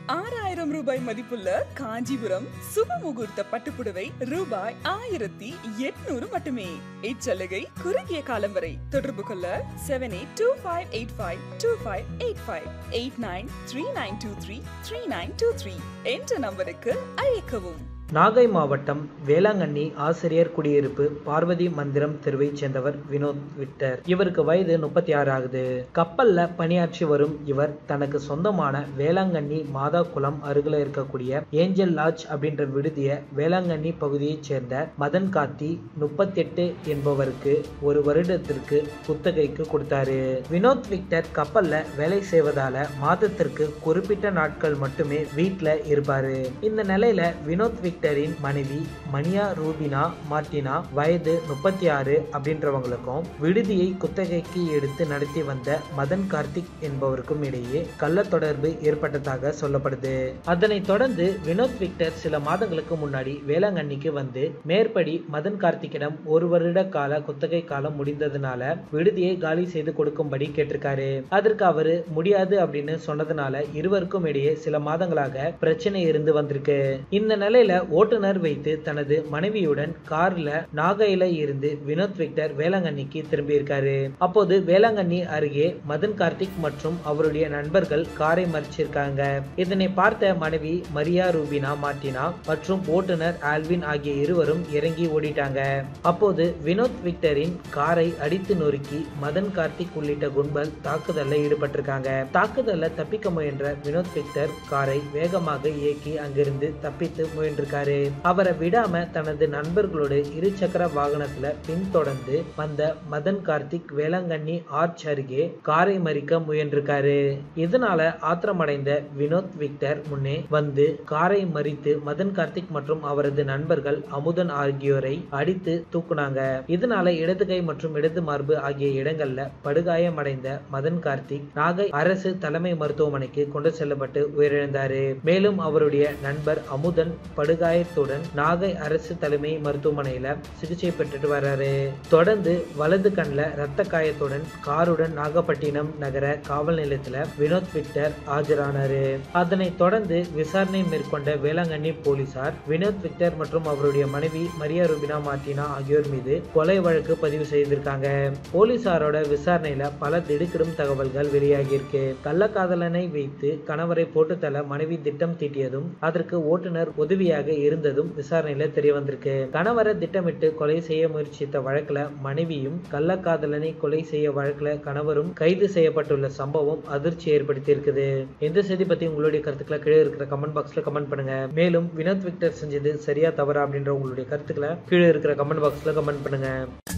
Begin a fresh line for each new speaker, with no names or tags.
ஆறாயிரம் ரூபாய் மதிப்புள்ள காஞ்சிபுரம் சுப முகூர்த்த பட்டுப்புடவை ரூபாய் ஆயிரத்தி எட்நூறு மட்டுமே இச்சலுகை குறுகிய காலம் வரை தொடர்பு கொள்ள seven eight two five eight five two five eight five eight nine three nine two three three nine two three என்ற நம்பருக்கு அழைக்கவும்
நாகை மாவட்டம் வேளாங்கண்ணி ஆசிரியர் குடியிருப்பு பார்வதி மந்திரம் தெருவைச் சேர்ந்தவர் வினோத் விக்டர் இவருக்கு வயது முப்பத்தி ஆறு ஆகுது கப்பல்ல பணியாற்றி வரும் இவர் தனக்கு சொந்தமான வேளாங்கண்ணி மாதா குளம் அருகில இருக்கக்கூடிய ஏஞ்சல் லாட்ஜ் அப்படின்ற விடுதிய வேளாங்கண்ணி பகுதியைச் சேர்ந்த மதன் கார்த்தி முப்பத்தி எட்டு என்பவருக்கு ஒரு வருடத்திற்கு குத்தகைக்கு கொடுத்தாரு வினோத் விக்டர் கப்பல்ல வேலை செய்வதால மாதத்திற்கு குறிப்பிட்ட நாட்கள் மட்டுமே வீட்ல இருப்பாரு இந்த நிலையில வினோத் விக்டரின் மனைவி மணியா ரூபினா மார்டினா வயது முப்பத்தி ஆறு அப்படின்றவங்களுக்கும் விடுதியை குத்தகைக்கு எடுத்து நடத்தி வந்த மதன் கார்த்திக் என்பவருக்கும் இடையே கள்ள தொடர்பு ஏற்பட்டதாக சொல்லப்படுது அதனைத் தொடர்ந்து வினோத் விக்டர் சில மாதங்களுக்கு முன்னாடி வேளாங்கண்ணிக்கு வந்து மேற்படி மதன் கார்த்திக்கிடம் ஒரு வருட கால குத்தகை காலம் முடிந்ததுனால விடுதியை காலி செய்து கொடுக்கும்படி கேட்டிருக்காரு அதற்கு அவரு முடியாது அப்படின்னு சொன்னதுனால இருவருக்கும் இடையே சில மாதங்களாக பிரச்சனை இருந்து வந்திருக்கு இந்த நிலையில ஓட்டுநர் வைத்து தனது மனைவியுடன் கார்ல நாகையில இருந்து வினோத் விக்டர் வேளாங்கண்ணிக்கு திரும்பியிருக்காரு அப்போது வேளாங்கண்ணி அருகே மதன் கார்த்திக் மற்றும் அவருடைய நண்பர்கள் காரை மறிச்சிருக்காங்க இதனை பார்த்த மனைவி மரியா ரூபினா மார்டினா மற்றும் ஓட்டுநர் ஆல்வின் ஆகிய இருவரும் இறங்கி ஓடிட்டாங்க அப்போது வினோத் விக்டரின் காரை அடித்து நொறுக்கி மதன் கார்த்திக் உள்ளிட்ட கும்பல் தாக்குதல்ல ஈடுபட்டிருக்காங்க தாக்குதல்ல தப்பிக்க முயன்ற வினோத் விக்டர் காரை வேகமாக இயக்கி அங்கிருந்து தப்பித்து முயன்றிருக்காரு அவரை விடாம தனது நண்பர்களோடு இருசக்கர வாகனத்துல பின்தொடர்ந்து வந்த மதன் கார்த்திக் வேளாங்கண்ணி ஆர்ச் அருகே காரை மறிக்க முயன்றிருக்காரு இதனால ஆத்திரமடைந்த வினோத் விக்டர் முன்னே வந்து காரை மறித்து மதன் கார்த்திக் மற்றும் அவரது நண்பர்கள் அமுதன் ஆகியோரை அடித்து தூக்குனாங்க இதனால இடது கை மற்றும் இடது மார்பு ஆகிய இடங்கள்ல படுகாயமடைந்த மதன் கார்த்திக் நாகை அரசு தலைமை மருத்துவமனைக்கு கொண்டு செல்லப்பட்டு உயிரிழந்தாரு மேலும் அவருடைய நண்பர் அமுதன் படுகாயத்துடன் நாகை அரசு தலைமை மருத்துவமனையில சிகிச்சை பெற்றுட்டு வர்றாரு தொடர்ந்து வலது கண்ல ரத்த காயத்துடன் காருடன் நாகப்பட்டினம் நகர காவல் நிலையத்துல வினோத் விக்டர் ஆஜரானாரு அதனைத் தொடர்ந்து விசாரணை மேற்கொண்ட வேளாங்கண்ணி போலீசார் வினோத் விக்டர் மற்றும் அவருடைய மனைவி மரியா ரூபினா மார்டினா ஆகியோர் மீது கொலை வழக்கு பதிவு செய்திருக்காங்க போலீசாரோட விசாரணையில பல திடுக்கிடும் தகவல்கள் வெளியாகியிருக்கு கள்ளக்காதலனை வைத்து கணவரை போட்டு தள்ள மனைவி திட்டம் தீட்டியதும் அதற்கு ஓட்டுநர் உதவியாக இருந்ததும் விசாரணையில தெரிய வந்திருக்கு கணவரை திட்டமிட்டு கொலை செய்ய முயற்சித்த வழக்குல மனைவியும் கள்ளக்காதலனை கொலை செய்ய வழக்குல கணவரும் கைது செய்யப்பட்டுள்ள சம்பவம் அதிர்ச்சி ஏற்படுத்தி இருக்குது இந்த செய்தி பத்தி உங்களுடைய கருத்துக்களை கீழே இருக்கிற கமெண்ட் பாக்ஸ்ல கமெண்ட் பண்ணுங்க மேலும் வினோத் விக்டர் செஞ்சது சரியா தவறா அப்படின்ற உங்களுடைய கருத்துக்களை கீழே இருக்கிற கமெண்ட் பாக்ஸ்ல கமெண்ட் பண்ணுங்க